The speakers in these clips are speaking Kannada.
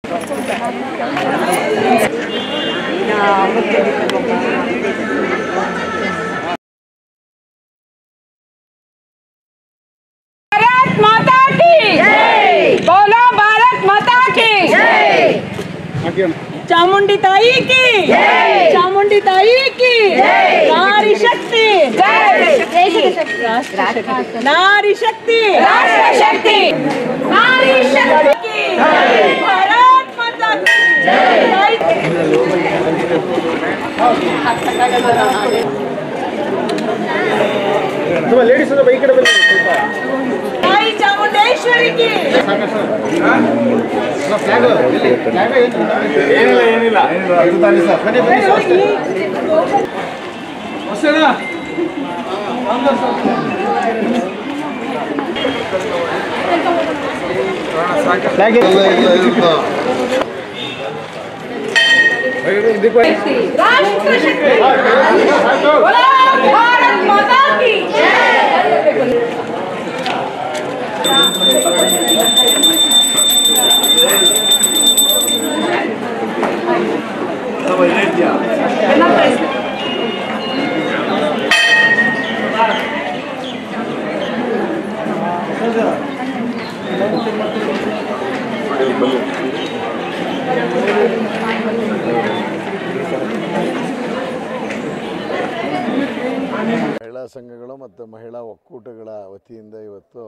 भारत माता की बोलो भारत माता की चामुंडी ताई की चामुंडी ताई की नारी शक्ति नारी शक्ति राष्ट्र शक्ति नारी शक्ति भारत माता की ತುಂಬ ಲೇಡೀಸ್ ಸ್ವಲ್ಪ ಈ ಕಡೆ ಬನ್ನಿ ಸ್ವಲ್ಪ ताई चामुंडेश्वरी की ಫ್ಲಾಗ್ ಫ್ಲಾಗ್ ಏನಿಲ್ಲ ಏನಿಲ್ಲ ಅದು ತಾಳಿ ಸರ್ ಬನ್ನಿ ಬನ್ನಿ ಸರ್ ಫ್ಲಾಗ್ राष्ट्र शक्ति बोलो भारत माता की ಮಹಿಳಾ ಸಂಘಗಳು ಮತ್ತು ಮಹಿಳಾ ಒಕ್ಕೂಟಗಳ ವತಿಯಿಂದ ಇವತ್ತು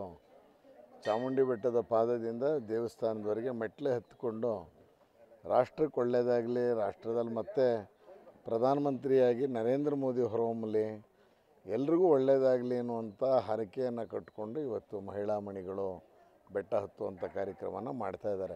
ಚಾಮುಂಡಿ ಬೆಟ್ಟದ ಪಾದದಿಂದ ದೇವಸ್ಥಾನದವರೆಗೆ ಮೆಟ್ಲೆ ಹತ್ಕೊಂಡು ರಾಷ್ಟ್ರಕ್ಕೆ ಒಳ್ಳೆಯದಾಗಲಿ ರಾಷ್ಟ್ರದಲ್ಲಿ ಮತ್ತೆ ಪ್ರಧಾನಮಂತ್ರಿಯಾಗಿ ನರೇಂದ್ರ ಮೋದಿ ಹೊರಹೊಮ್ಮಲಿ ಎಲ್ರಿಗೂ ಒಳ್ಳೆಯದಾಗಲಿ ಅನ್ನುವಂಥ ಹರಕೆಯನ್ನು ಕಟ್ಟಿಕೊಂಡು ಇವತ್ತು ಮಹಿಳಾ ಮಣಿಗಳು ಬೆಟ್ಟ ಹತ್ತುವಂಥ ಕಾರ್ಯಕ್ರಮನ ಮಾಡ್ತಾ ಇದ್ದಾರೆ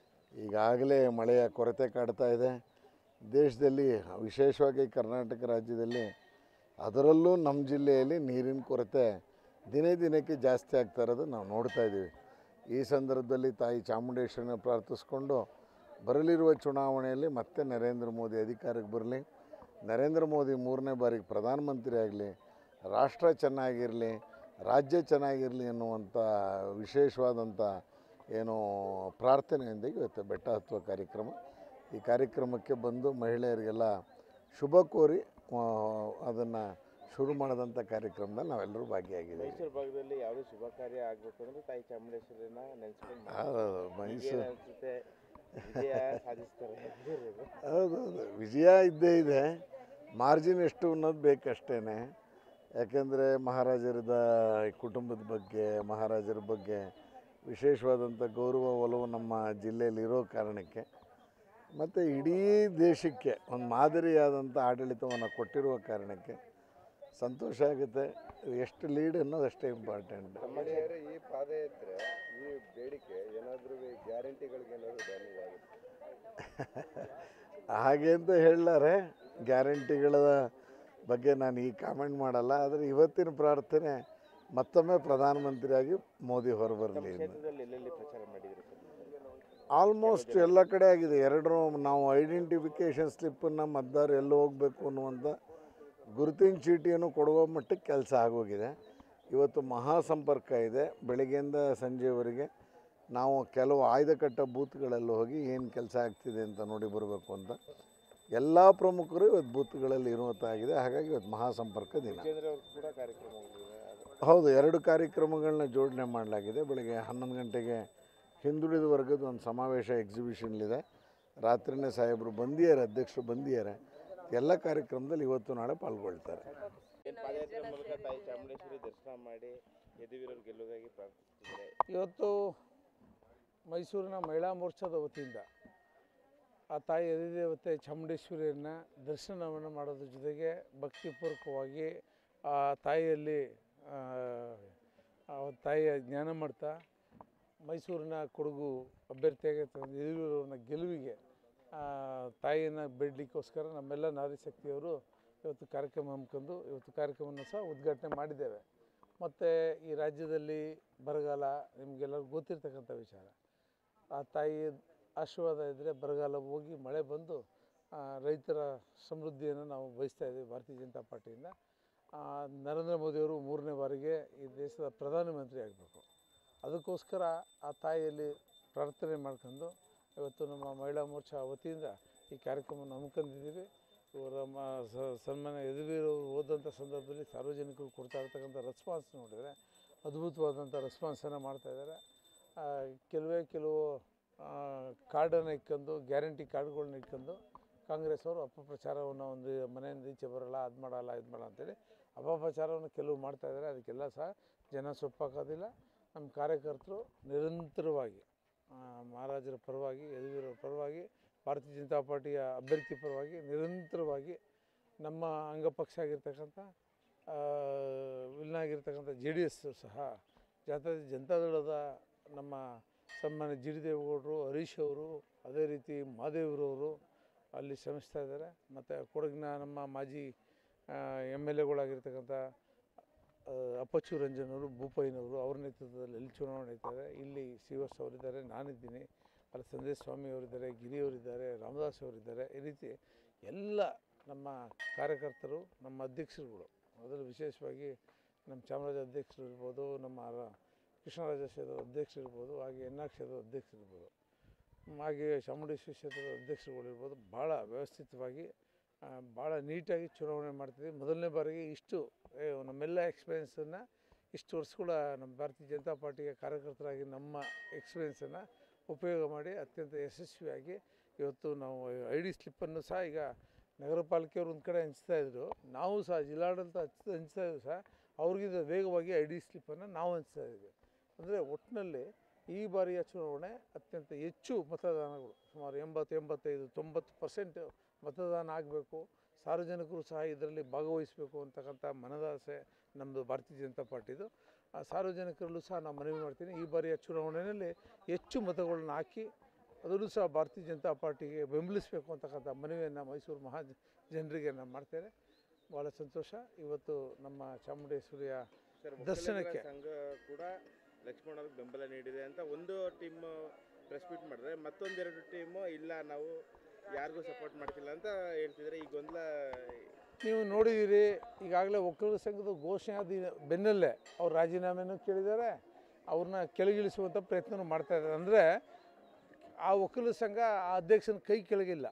ಈಗಾಗಲೇ ಮಳೆಯ ಕೊರತೆ ಕಾಡ್ತಾ ಇದೆ ದೇಶದಲ್ಲಿ ವಿಶೇಷವಾಗಿ ಕರ್ನಾಟಕ ರಾಜ್ಯದಲ್ಲಿ ಅದರಲ್ಲೂ ನಮ್ಮ ಜಿಲ್ಲೆಯಲ್ಲಿ ನೀರಿನ ಕೊರತೆ ದಿನೇ ದಿನಕ್ಕೆ ಜಾಸ್ತಿ ಆಗ್ತಾ ಇರೋದು ನಾವು ನೋಡ್ತಾ ಇದ್ದೀವಿ ಈ ಸಂದರ್ಭದಲ್ಲಿ ತಾಯಿ ಚಾಮುಂಡೇಶ್ವರಿನ ಪ್ರಾರ್ಥಿಸ್ಕೊಂಡು ಬರಲಿರುವ ಚುನಾವಣೆಯಲ್ಲಿ ಮತ್ತೆ ನರೇಂದ್ರ ಮೋದಿ ಅಧಿಕಾರಕ್ಕೆ ಬರಲಿ ನರೇಂದ್ರ ಮೋದಿ ಮೂರನೇ ಬಾರಿಗೆ ಪ್ರಧಾನಮಂತ್ರಿ ಆಗಲಿ ರಾಷ್ಟ್ರ ಚೆನ್ನಾಗಿರಲಿ ರಾಜ್ಯ ಚೆನ್ನಾಗಿರಲಿ ಅನ್ನುವಂಥ ವಿಶೇಷವಾದಂಥ ಏನು ಪ್ರಾರ್ಥನೆಯಿಂದ ಇವತ್ತು ಬೆಟ್ಟ ಹತ್ತುವ ಕಾರ್ಯಕ್ರಮ ಈ ಕಾರ್ಯಕ್ರಮಕ್ಕೆ ಬಂದು ಮಹಿಳೆಯರಿಗೆಲ್ಲ ಶುಭ ಕೋರಿ ಅದನ್ನು ಶುರು ಮಾಡಿದಂಥ ಕಾರ್ಯಕ್ರಮದಲ್ಲಿ ನಾವೆಲ್ಲರೂ ಭಾಗಿಯಾಗಿದ್ದೀವಿ ಮೈಸೂರು ಭಾಗದಲ್ಲಿ ಯಾವುದೇ ಶುಭ ಕಾರ್ಯ ಆಗಬೇಕು ಅಂದ್ರೆ ತಾಯಿ ಚಾಮುಂಡೇಶ್ವರಿನ ನೆನೆಸ್ಕೊಂಡು ಹೌದೌದು ಮೈಸೂರು ಅನ್ಸುತ್ತೆ ವಿಜಯ ಸಾಧಿಸ್ತಾರೆ ಹೌದೌದು ವಿಜಯ ಇದ್ದೇ ಇದೆ ಮಾರ್ಜಿನ್ ಎಷ್ಟು ಅನ್ನೋದು ಬೇಕಷ್ಟೇ ಯಾಕೆಂದರೆ ಮಹಾರಾಜರದ ಕುಟುಂಬದ ಬಗ್ಗೆ ಮಹಾರಾಜರ ಬಗ್ಗೆ ವಿಶೇಷವಾದಂಥ ಗೌರವ ಒಲವು ನಮ್ಮ ಜಿಲ್ಲೆಯಲ್ಲಿ ಇರೋ ಕಾರಣಕ್ಕೆ ಮತ್ತು ಇಡೀ ದೇಶಕ್ಕೆ ಒಂದು ಮಾದರಿಯಾದಂಥ ಆಡಳಿತವನ್ನು ಕೊಟ್ಟಿರುವ ಕಾರಣಕ್ಕೆ ಸಂತೋಷ ಆಗುತ್ತೆ ಎಷ್ಟು ಲೀಡ್ ಅನ್ನೋದು ಅಷ್ಟೇ ಇಂಪಾರ್ಟೆಂಟ್ ಮಹಿಳೆಯರ ಈ ಪಾದಯಾತ್ರೆ ಈ ಬೇಡಿಕೆ ಏನಾದರೂ ಗ್ಯಾರಂಟಿಗಳಿಗೆ ಏನಾದರೂ ಡ್ಯಾಮೇಜ್ ಆಗುತ್ತೆ ಹಾಗೆ ಅಂತ ಹೇಳಲಾರೆ ಗ್ಯಾರಂಟಿಗಳ ಬಗ್ಗೆ ನಾನು ಈಗ ಕಾಮೆಂಟ್ ಮಾಡಲ್ಲ ಆದರೆ ಇವತ್ತಿನ ಪ್ರಾರ್ಥನೆ ಮತ್ತೊಮ್ಮೆ ಪ್ರಧಾನಮಂತ್ರಿಯಾಗಿ ಮೋದಿ ಹೊರಬರಲಿ ಕ್ಷೇತ್ರದಲ್ಲಿ ಎಲ್ಲೆಲ್ಲಿ ಪ್ರಚಾರ ಮಾಡಿದ್ರು ಸರ್ ಆಲ್ಮೋಸ್ಟ್ ಎಲ್ಲ ಕಡೆ ಆಗಿದೆ ಎರಡರೂ ನಾವು ಐಡೆಂಟಿಫಿಕೇಷನ್ ಸ್ಲಿಪ್ಪನ್ನು ಮತದಾರ ಎಲ್ಲಿ ಹೋಗಬೇಕು ಅನ್ನುವಂಥ ಗುರುತಿನ ಚೀಟಿಯನ್ನು ಕೊಡುವ ಮಟ್ಟಕ್ಕೆ ಕೆಲಸ ಆಗೋಗಿದೆ ಇವತ್ತು ಮಹಾ ಸಂಪರ್ಕ ಇದೆ ಬೆಳಗ್ಗೆಯಿಂದ ಸಂಜೆವರೆಗೆ ನಾವು ಕೆಲವು ಆಯ್ದ ಕಟ್ಟ ಬೂತ್ಗಳಲ್ಲಿ ಹೋಗಿ ಏನು ಕೆಲಸ ಆಗ್ತಿದೆ ಅಂತ ನೋಡಿ ಬರಬೇಕು ಅಂತ ಎಲ್ಲ ಪ್ರಮುಖರು ಇವತ್ತು ಬೂತ್ಗಳಲ್ಲಿ ಇರುವಂತಾಗಿದೆ ಹಾಗಾಗಿ ಇವತ್ತು ಮಹಾ ಸಂಪರ್ಕ ದಿನ ವಿಜೇಂದ್ರ ಅವರು ಕೂಡ ಕಾರ್ಯಕ್ರಮಗಳಿವೆ ಅದು ಹೌದು ಎರಡು ಕಾರ್ಯಕ್ರಮಗಳನ್ನ ಜೋಡಣೆ ಮಾಡಲಾಗಿದೆ ಬೆಳಗ್ಗೆ ಹನ್ನೊಂದು ಗಂಟೆಗೆ ಹಿಂದುಳಿದ ವರ್ಗದ ಒಂದು ಸಮಾವೇಶ ಎಕ್ಸಿಬಿಷನ್ಲಿದೆ ರಾತ್ರಿನೇ ಸಾಹೇಬರು ಬಂದಿದ್ದಾರೆ ಅಧ್ಯಕ್ಷರು ಬಂದಿದ್ದಾರೆ ಎಲ್ಲ ಕಾರ್ಯಕ್ರಮದಲ್ಲಿ ಇವತ್ತು ನಾಳೆ ಪಾಲ್ಗೊಳ್ತಾರೆ ಏನು ಪಾದಯಾತ್ರೆ ಮೂಲಕ ತಾಯಿ ಚಾಮುಂಡೇಶ್ವರಿ ದರ್ಶನ ಮಾಡಿ ಯದುವೀರರು ಗೆಲ್ಲುವುದಾಗಿ ಪ್ರಾರ್ಥಿಸುತ್ತಿದ್ದಾರೆ ಇವತ್ತು ಮೈಸೂರಿನ ಮಹಿಳಾ ಮೋರ್ಚಾದ ವತಿಯಿಂದ ಆ ತಾಯಿ ಅಧಿದೇವತೆ ಚಾಮುಂಡೇಶ್ವರಿಯನ್ನು ದರ್ಶನವನ್ನು ಮಾಡೋದ್ರ ಜೊತೆಗೆ ಭಕ್ತಿಪೂರ್ವಕವಾಗಿ ಆ ತಾಯಿಯಲ್ಲಿ ಆ, ಆ ತಾಯಿಯ ಜ್ಞಾನ ಮಾಡ್ತಾ ಮೈಸೂರಿನ ಕೊಡಗು ಅಭ್ಯರ್ಥಿಯಾಗಿ ತಂದ ಯದುವೀರವ್ರನ್ನ ಗೆಲುವಿಗೆ ಆ, ತಾಯಿಯನ್ನು ಬೇಡಲಿಕ್ಕೋಸ್ಕರ ನಮ್ಮೆಲ್ಲ ನಾರಿ ಶಕ್ತಿಯವರು ಇವತ್ತು ಕಾರ್ಯಕ್ರಮ ಹಮ್ಮಿಕೊಂಡು ಇವತ್ತು ಕಾರ್ಯಕ್ರಮವನ್ನು ಸಹ ಉದ್ಘಾಟನೆ ಮಾಡಿದ್ದೇವೆ ಮತ್ತು ಈ ರಾಜ್ಯದಲ್ಲಿ ಬರಗಾಲ ನಿಮಗೆಲ್ಲರಿಗೂ ಗೊತ್ತಿರ್ತಕ್ಕಂಥ ವಿಚಾರ ಆ ತಾಯಿ ಆಶೀರ್ವಾದ ಇದ್ದರೆ ಬರಗಾಲ ಹೋಗಿ ಮಳೆ ಬಂದು ಆ, ರೈತರ ಸಮೃದ್ಧಿಯನ್ನು ನಾವು ಬಯಸ್ತಾ ಇದ್ದೀವಿ ಭಾರತೀಯ ಜನತಾ ಪಾರ್ಟಿಯಿಂದ ಆ, ನರೇಂದ್ರ ಮೋದಿಯವರು ಮೂರನೇ ಬಾರಿಗೆ ಈ ದೇಶದ ಪ್ರಧಾನಮಂತ್ರಿ ಆಗಬೇಕು ಅದಕ್ಕೋಸ್ಕರ ಆ ತಾಯಿಯಲ್ಲಿ ಪ್ರಾರ್ಥನೆ ಮಾಡ್ಕೊಂಡು ಇವತ್ತು ನಮ್ಮ ಮಹಿಳಾ ಮೋರ್ಚಾ ವತಿಯಿಂದ ಈ ಕಾರ್ಯಕ್ರಮವನ್ನು ಹಮ್ಮಿಕೊಂಡಿದ್ದೀವಿ ಇವರ ಮ ಸ- ಸನ್ಮಾನ್ಯ ಯದುವೀರ್ ಅವರು ಹೋದಂಥ ಸಂದರ್ಭದಲ್ಲಿ ಸಾರ್ವಜನಿಕರು ಕೊಡ್ತಾ ಇರ್ತಕ್ಕಂಥ ರೆಸ್ಪಾನ್ಸ್ ನೋಡಿದರೆ ಅದ್ಭುತವಾದಂಥ ರೆಸ್ಪಾನ್ಸನ್ನು ಮಾಡ್ತಾಯಿದ್ದಾರೆ ಕೆಲವೇ ಕೆಲವು ಕಾರ್ಡನ್ನು ಇಟ್ಕೊಂಡು ಗ್ಯಾರಂಟಿ ಕಾರ್ಡ್ಗಳನ್ನ ಇಟ್ಕೊಂಡು ಕಾಂಗ್ರೆಸ್ ಅವರು ಅಪಪ್ರಚಾರವನ್ನು ಒಂದು ಮನೆಯಿಂದ ಈಚೆ ಬರೋಲ್ಲ ಅದು ಮಾಡಲ್ಲ ಇದು ಮಾಡಲ್ಲ ಅಂತೇಳಿ ಅಪಪ್ರಚಾರವನ್ನು ಕೆಲವು ಮಾಡ್ತಾಯಿದ್ದಾರೆ ಅದಕ್ಕೆಲ್ಲ ಸಹ ಜನ ಸೊಪ್ಪಾಕೋದಿಲ್ಲ ನಮ್ಮ ಕಾರ್ಯಕರ್ತರು ನಿರಂತರವಾಗಿ ಆ, ಮಹಾರಾಜರ ಪರವಾಗಿ ಯದುವೀರರ ಪರವಾಗಿ ಭಾರತೀಯ ಜನತಾ ಪಾರ್ಟಿಯ ಅಭ್ಯರ್ಥಿ ಪರವಾಗಿ ನಿರಂತರವಾಗಿ ನಮ್ಮ ಅಂಗಪಕ್ಷ ಆಗಿರ್ತಕ್ಕಂಥ ವಿಲ್ನ ಆಗಿರ್ತಕ್ಕಂಥ ಜೆ ಡಿ ಎಸ್ ಸಹ ಜಾತ್ಯತೀತ ಜನತಾದಳದ ನಮ್ಮ ಸನ್ಮಾನ್ಯ ಜಿ ಡಿ ದೇವೇಗೌಡರು ಹರೀಶ್ ಅವರು ಅದೇ ರೀತಿ ಮಹಾದೇವ್ರವರು ಅಲ್ಲಿ ಶ್ರಮಿಸ್ತಾ ಇದ್ದಾರೆ ಮತ್ತು ಕೊಡಗಿನ ನಮ್ಮ ಮಾಜಿ ಎಮ್ ಎಲ್ ಎಗಳಾಗಿರ್ತಕ್ಕಂಥ ಆ, ಅಪ್ಪಚ್ಚು ರಂಜನ್ ಅವರು ಭೂಪಯ್ಯನವರು ಅವ್ರ ನೇತೃತ್ವದಲ್ಲಿ ಎಲ್ಲಿ ಚುನಾವಣೆ ನಡೀತಾರೆ ಇಲ್ಲಿ ಶ್ರೀವತ್ಸ ಅವರಿದ್ದಾರೆ ನಾನಿದ್ದೀನಿ ಅಲ್ಲಿ ಸಂದೇಶ್ ಸ್ವಾಮಿ ಅವರಿದ್ದಾರೆ ಗಿರಿ ಅವರಿದ್ದಾರೆ ರಾಮದಾಸ್ ಅವರಿದ್ದಾರೆ ಈ ರೀತಿ ಎಲ್ಲ ನಮ್ಮ ಕಾರ್ಯಕರ್ತರು ನಮ್ಮ ಅಧ್ಯಕ್ಷರುಗಳು ಅದರಲ್ಲಿ ವಿಶೇಷವಾಗಿ ನಮ್ಮ ಚಾಮರಾಜ ಅಧ್ಯಕ್ಷರು ಇರ್ಬೋದು ನಮ್ಮ ರ- ಕೃಷ್ಣರಾಜ ಕ್ಷೇತ್ರದ ಅಧ್ಯಕ್ಷರು ಇರ್ಬೋದು ಹಾಗೆ ಎನ್ನಾ ಕ್ಷೇತ್ರದ ಅಧ್ಯಕ್ಷರು ಇರ್ಬೋದು ಹಾಗೆ ಚಾಮುಂಡೇಶ್ವರಿ ಕ್ಷೇತ್ರದ ಅಧ್ಯಕ್ಷರುಗಳಿರ್ಬೋದು ಭಾಳ ವ್ಯವಸ್ಥಿತವಾಗಿ ಆ, ಭಾಳ ನೀಟಾಗಿ ಚುನಾವಣೆ ಮಾಡ್ತಿದ್ವಿ ಮೊದಲನೇ ಬಾರಿಗೆ ಇಷ್ಟು ಏ, ನಮ್ಮೆಲ್ಲ ಎಕ್ಸ್ಪೀರಿಯೆನ್ಸನ್ನು ಇಷ್ಟು ವರ್ಷಗಳ ನಮ್ಮ ಭಾರತೀಯ ಜನತಾ ಪಾರ್ಟಿಯ ಕಾರ್ಯಕರ್ತರಾಗಿ ನಮ್ಮ ಎಕ್ಸ್ಪೀರಿಯೆನ್ಸನ್ನು ಉಪಯೋಗ ಮಾಡಿ ಅತ್ಯಂತ ಯಶಸ್ವಿಯಾಗಿ ಇವತ್ತು ನಾವು ಐ ಡಿ ಸ್ಲಿಪ್ಪನ್ನು ಸಹ ಈಗ ನಗರ ಪಾಲಿಕೆಯವರು ಒಂದು ಕಡೆ ಹಂಚ್ತಾ ಇದ್ರು ನಾವು ಸಹ ಜಿಲ್ಲಾಡಳಿತ ಹಂಚ್ತಾ ಹಂಚ್ತಾ ಇದ್ರು ಸಹ ಅವ್ರಿಗಿಂತ ವೇಗವಾಗಿ ಐ ಡಿ ಸ್ಲಿಪ್ಪನ್ನು ನಾವು ಹಂಚ್ತಾ ಇದ್ವಿ ಅಂದರೆ ಒಟ್ಟಿನಲ್ಲಿ ಈ ಬಾರಿಯ ಚುನಾವಣೆ ಅತ್ಯಂತ ಹೆಚ್ಚು ಮತದಾನಗಳು ಸುಮಾರು ಎಂಬತ್ತು ಎಂಬತ್ತೈದು ತೊಂಬತ್ತು ಪರ್ಸೆಂಟ್ ಮತದಾನ ಆಗಬೇಕು ಸಾರ್ವಜನಿಕರು ಸಹ ಇದರಲ್ಲಿ ಭಾಗವಹಿಸಬೇಕು ಅಂತಕ್ಕಂಥ ಮನದಾಸೆ ನಮ್ಮದು ಭಾರತೀಯ ಜನತಾ ಪಾರ್ಟಿದು ಆ ಸಾರ್ವಜನಿಕರಲ್ಲೂ ಸಹ ನಾನು ಮನವಿ ಮಾಡ್ತೀನಿ ಈ ಬಾರಿಯ ಚುನಾವಣೆಯಲ್ಲಿ ಹೆಚ್ಚು ಮತಗಳನ್ನ ಹಾಕಿ ಅದನ್ನು ಸಹ ಭಾರತೀಯ ಜನತಾ ಪಾರ್ಟಿಗೆ ಬೆಂಬಲಿಸಬೇಕು ಅಂತಕ್ಕಂಥ ಮನವಿಯನ್ನು ಮೈಸೂರು ಮಹಾ ಜನರಿಗೆ ನಾನು ಮಾಡ್ತೇನೆ ಭಾಳ ಸಂತೋಷ ಇವತ್ತು ನಮ್ಮ ಚಾಮುಂಡೇಶ್ವರಿಯ ಸರ್ ದರ್ಶನಕ್ಕೆ. ಒಕ್ಕಲಿಗರ ಸಂಘ ಕೂಡ ಲಕ್ಷ್ಮಣ್ ಅವ್ರಿಗೆ ಬೆಂಬಲ ನೀಡಿದೆ ಅಂತ ಒಂದು ಟೀಮ್ ಪ್ರೆಸ್ ಮೀಟ್ ಮಾಡಿದ್ರೆ ಮತ್ತೊಂದೆರಡು ಟೀಮು ಇಲ್ಲ ನಾವು ಯಾರಿಗೂ ಸಪೋರ್ಟ್ ಮಾಡ್ತಿಲ್ಲ ಅಂತ ಹೇಳ್ತಿದ್ದಾರೆ ಈ ಗೊಂದಲ ನೀವು ನೋಡಿದ್ದೀರಿ ಈಗಾಗಲೇ ಒಕ್ಕಲಿಗರ ಸಂಘದ ಘೋಷಣೆ ಆದ ಬೆನ್ನಲ್ಲೇ ಅವ್ರು ರಾಜೀನಾಮೆನೂ ಕೇಳಿದ್ದಾರೆ ಅವ್ರನ್ನ ಕೆಳಗಿಳಿಸುವಂಥ ಪ್ರಯತ್ನ ಮಾಡ್ತಾ ಇದ್ದಾರೆ ಅಂದರೆ ಆ ಒಕ್ಕಲಿಗರ ಸಂಘ ಆ ಅಧ್ಯಕ್ಷನ ಕೈ ಕೆಳಗಿಲ್ಲ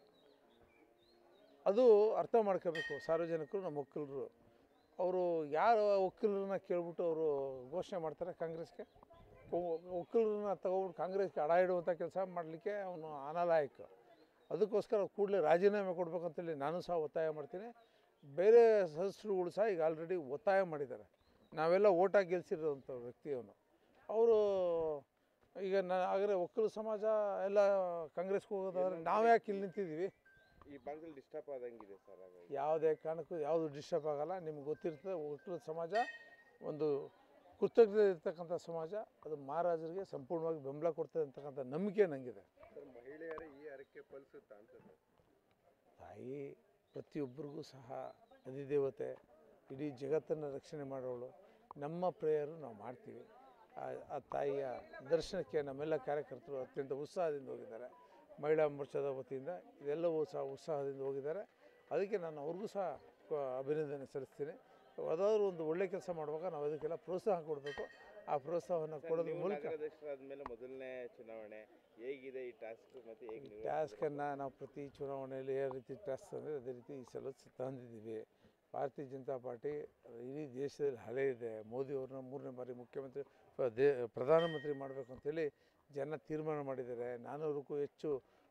ಅದು ಅರ್ಥ ಮಾಡ್ಕೋಬೇಕು ಸಾರ್ವಜನಿಕರು ನಮ್ಮ ಒಕ್ಕಲರು ಅವರು ಯಾರು ಒಕ್ಕಲರನ್ನ ಕೇಳ್ಬಿಟ್ಟು ಅವರು ಘೋಷಣೆ ಮಾಡ್ತಾರೆ ಕಾಂಗ್ರೆಸ್ಗೆ ಒಕ್ಕಲರನ್ನ ತಗೊಬಿಟ್ಟು ಕಾಂಗ್ರೆಸ್ಗೆ ಅಡ ಇಡುವಂಥ ಕೆಲಸ ಮಾಡಲಿಕ್ಕೆ ಅವನು ಅನಾಲಾಯಕ ಅದಕ್ಕೋಸ್ಕರ ಕೂಡಲೇ ರಾಜೀನಾಮೆ ಕೊಡ್ಬೇಕಂತೇಳಿ ನಾನು ಸಹ ಒತ್ತಾಯ ಮಾಡ್ತೀನಿ ಬೇರೆ ಸದಸ್ಯರುಗಳು ಸಹ ಈಗ ಆಲ್ರೆಡಿ ಒತ್ತಾಯ ಮಾಡಿದ್ದಾರೆ ನಾವೆಲ್ಲ ಓಟಾಗಿ ಗೆಲ್ಸಿರೋಂಥ ವ್ಯಕ್ತಿ ಅವನು ಅವರು ಈಗ ನಾ ಆದರೆ ಒಕ್ಕಲು ಸಮಾಜ ಎಲ್ಲ ಕಾಂಗ್ರೆಸ್ಗೆ ಹೋಗೋದಾದ್ರೆ ನಾವು ಯಾಕೆ ಇಲ್ಲಿ ನಿಂತಿದ್ದೀವಿ ಈ ಭಾಗದಲ್ಲಿ ಡಿಸ್ಟರ್ಬ್ ಆದಂಗಿದೆ ಸರ್ ಹಾಗಾಗಿ ಯಾವುದೇ ಕಾರಣಕ್ಕೂ ಯಾವುದು ಡಿಸ್ಟರ್ಬ್ ಆಗಲ್ಲ ನಿಮ್ಗೆ ಗೊತ್ತಿರ್ತದೆ ಒಕ್ಕಲು ಸಮಾಜ ಒಂದು ಕೃತಜ್ಞತೆ ಇರ್ತಕ್ಕಂಥ ಸಮಾಜ ಅದು ಮಹಾರಾಜರಿಗೆ ಸಂಪೂರ್ಣವಾಗಿ ಬೆಂಬಲ ಕೊಡ್ತದೆ ಅಂತಕ್ಕಂಥ ನಂಬಿಕೆ ನನಗಿದೆ ಸರ್ ಮಹಿಳೆಯರ ಈ ಹರಕೆ ಫಲಿಸುತ್ತಾ ಅಂತ ಸರ್ ತಾಯಿ ಪ್ರತಿಯೊಬ್ಬರಿಗೂ ಸಹ ಅಧಿದೇವತೆ ಇಡೀ ಜಗತ್ತನ್ನು ರಕ್ಷಣೆ ಮಾಡೋಳು ನಮ್ಮ ಪ್ರೇಯರು ನಾವು ಮಾಡ್ತೀವಿ ಆ- ಆ ತಾಯಿಯ ದರ್ಶನಕ್ಕೆ ನಮ್ಮೆಲ್ಲ ಕಾರ್ಯಕರ್ತರು ಅತ್ಯಂತ ಉತ್ಸಾಹದಿಂದ ಹೋಗಿದ್ದಾರೆ ಮಹಿಳಾ ಮೋರ್ಚಾದ ವತಿಯಿಂದ ಇದೆಲ್ಲವೂ ಸಹ ಉತ್ಸಾಹದಿಂದ ಹೋಗಿದ್ದಾರೆ ಅದಕ್ಕೆ ನಾನು ಅವ್ರಿಗೂ ಸಹ ಕ- ಅಭಿನಂದನೆ ಸಲ್ಲಿಸ್ತೀನಿ ಯಾವುದಾದ್ರೂ ಒಂದು ಒಳ್ಳೆ ಕೆಲಸ ಮಾಡುವಾಗ ನಾವು ಅದಕ್ಕೆಲ್ಲ ಪ್ರೋತ್ಸಾಹ ಕೊಡಬೇಕು ಆ ಪ್ರೋತ್ಸಾಹವನ್ನು ಕೊಡೋದ್ರ ನೀವು ಮೂಲಕ ನಗರಾಧ್ಯಕ್ಷರಾದ್ಮೇಲೆ ಮೊದಲನೇ ಚುನಾವಣೆ ಹೇಗಿದೆ ಈ ಟಾಸ್ಕ್ ಮತ್ತೆ ಹೇಗೆ ನಿರ್ವಹಿಸ್ತೀರಾ? ಟಾಸ್ಕನ್ನು ನಾವು ಪ್ರತಿ ಚುನಾವಣೆಯಲ್ಲಿ ಯಾವ ರೀತಿ ಟಾಸ್ಕ್ ಅಂದರೆ ಅದೇ ರೀತಿ ಈ ಸಲ ಸ- ತಂದಿದ್ದೀವಿ ಭಾರತೀಯ ಜನತಾ ಪಾರ್ಟಿ ಇಡೀ ದೇಶದಲ್ಲಿ ಹಳೆ ಇದೆ ಮೋದಿಯವ್ರನ್ನ ಮೂರನೇ ಬಾರಿ ಮುಖ್ಯಮಂತ್ರಿ ಪ- ದೇ ಪ್ರಧಾನಮಂತ್ರಿ ಮಾಡಬೇಕು ಅಂತೇಳಿ ಜನ ತೀರ್ಮಾನ ಮಾಡಿದ್ದಾರೆ ನಾನ್ನೂರಕ್ಕೂ ಹೆಚ್ಚು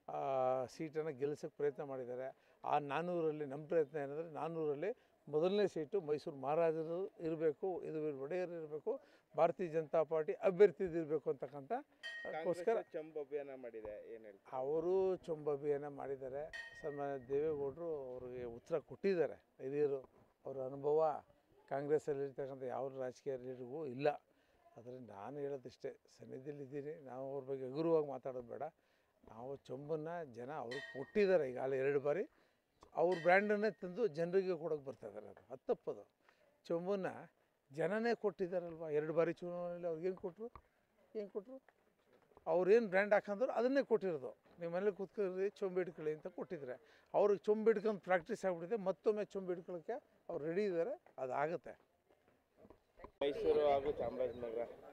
ಸೀಟನ್ನು ಗೆಲ್ಲಿಸೋಕ್ಕೆ ಪ್ರಯತ್ನ ಮಾಡಿದ್ದಾರೆ ಆ ನಾನ್ನೂರಲ್ಲಿ ನಮ್ಮ ಪ್ರಯತ್ನ ಏನಂದರೆ ನಾನ್ನೂರಲ್ಲಿ ಮೊದಲನೇ ಸೀಟು ಮೈಸೂರು ಮಹಾರಾಜರು ಇರಬೇಕು ಇದು ಒಡೆಯರು ಇರಬೇಕು ಭಾರತೀಯ ಜನತಾ ಪಾರ್ಟಿ ಅಭ್ಯರ್ಥಿದು ಇರಬೇಕು ಅಂತಕ್ಕಂಥ ಅದಕ್ಕೋಸ್ಕರ ಕಾಂಗ್ರೆಸ್ ಚಂಬ್ ಅಭಿಯಾನ ಮಾಡಿದೆ ಏನ್ ಹೇಳ್ತೀರಾ ಅವರು ಚೊಂಬ ಅಭಿಯಾನ ಮಾಡಿದ್ದಾರೆ ಸನ್ಮಾನ್ಯ ದೇವೇಗೌಡರು ಅವ್ರಿಗೆ ಉತ್ತರ ಕೊಟ್ಟಿದ್ದಾರೆ ಹಿರಿಯರು ಅವರ ಅನುಭವ ಕಾಂಗ್ರೆಸ್ಸಲ್ಲಿರ್ತಕ್ಕಂಥ ಯಾವ ರಾಜಕೀಯ ಲೀಡರ್ಗೂ ಇಲ್ಲ ಆದರೆ ನಾನು ಹೇಳೋದಿಷ್ಟೇ ಸನ್ನಿಧಿಯಲ್ಲಿದ್ದೀನಿ ನಾವು ಅವ್ರ ಬಗ್ಗೆ ಹಗುರವಾಗಿ ಮಾತಾಡೋದು ಬೇಡ ನಾವು ಚೊಂಬನ್ನು ಜನ ಅವ್ರಿಗೆ ಕೊಟ್ಟಿದ್ದಾರೆ ಈಗಾಗಲೇ ಎರಡು ಬಾರಿ ಅವ್ರ ಬ್ರ್ಯಾಂಡನ್ನೇ ತಂದು ಜನರಿಗೆ ಕೊಡೋಕೆ ಬರ್ತಾ ಇದ್ದಾರೆ ಅದು ಅದು ತಪ್ಪದು ಚೊಂಬನ್ನು ಜನನೇ ಕೊಟ್ಟಿದ್ದಾರಲ್ವ ಎರಡು ಬಾರಿ ಚುನಾವಣೆಯಲ್ಲಿ ಅವ್ರಿಗೇನು ಕೊಟ್ಟರು ಏನು ಕೊಟ್ಟರು ಅವ್ರೇನು ಬ್ರ್ಯಾಂಡ್ ಹಾಕಂದ್ರು ಅದನ್ನೇ ಕೊಟ್ಟಿರೋದು ನೀವು ಮನೇಲಿ ಕೂತ್ಕೊಳ್ಳಿ ಚೊಂಬು ಹಿಡ್ಕೊಳ್ಳಿ ಅಂತ ಕೊಟ್ಟಿದ್ದಾರೆ ಅವ್ರಿಗೆ ಚೊಂಬು ಹಿಡ್ಕೊಂಡು ಪ್ರಾಕ್ಟೀಸ್ ಆಗಿಬಿಟ್ಟಿದೆ ಮತ್ತೊಮ್ಮೆ ಚೊಂಬು ಹಿಡ್ಕೊಳ್ಳೋಕ್ಕೆ ಅವ್ರು ರೆಡಿ ಇದ್ದಾರೆ ಅದಾಗುತ್ತೆ ಮೈಸೂರು ಹಾಗೂ ಚಾಮರಾಜನಗರ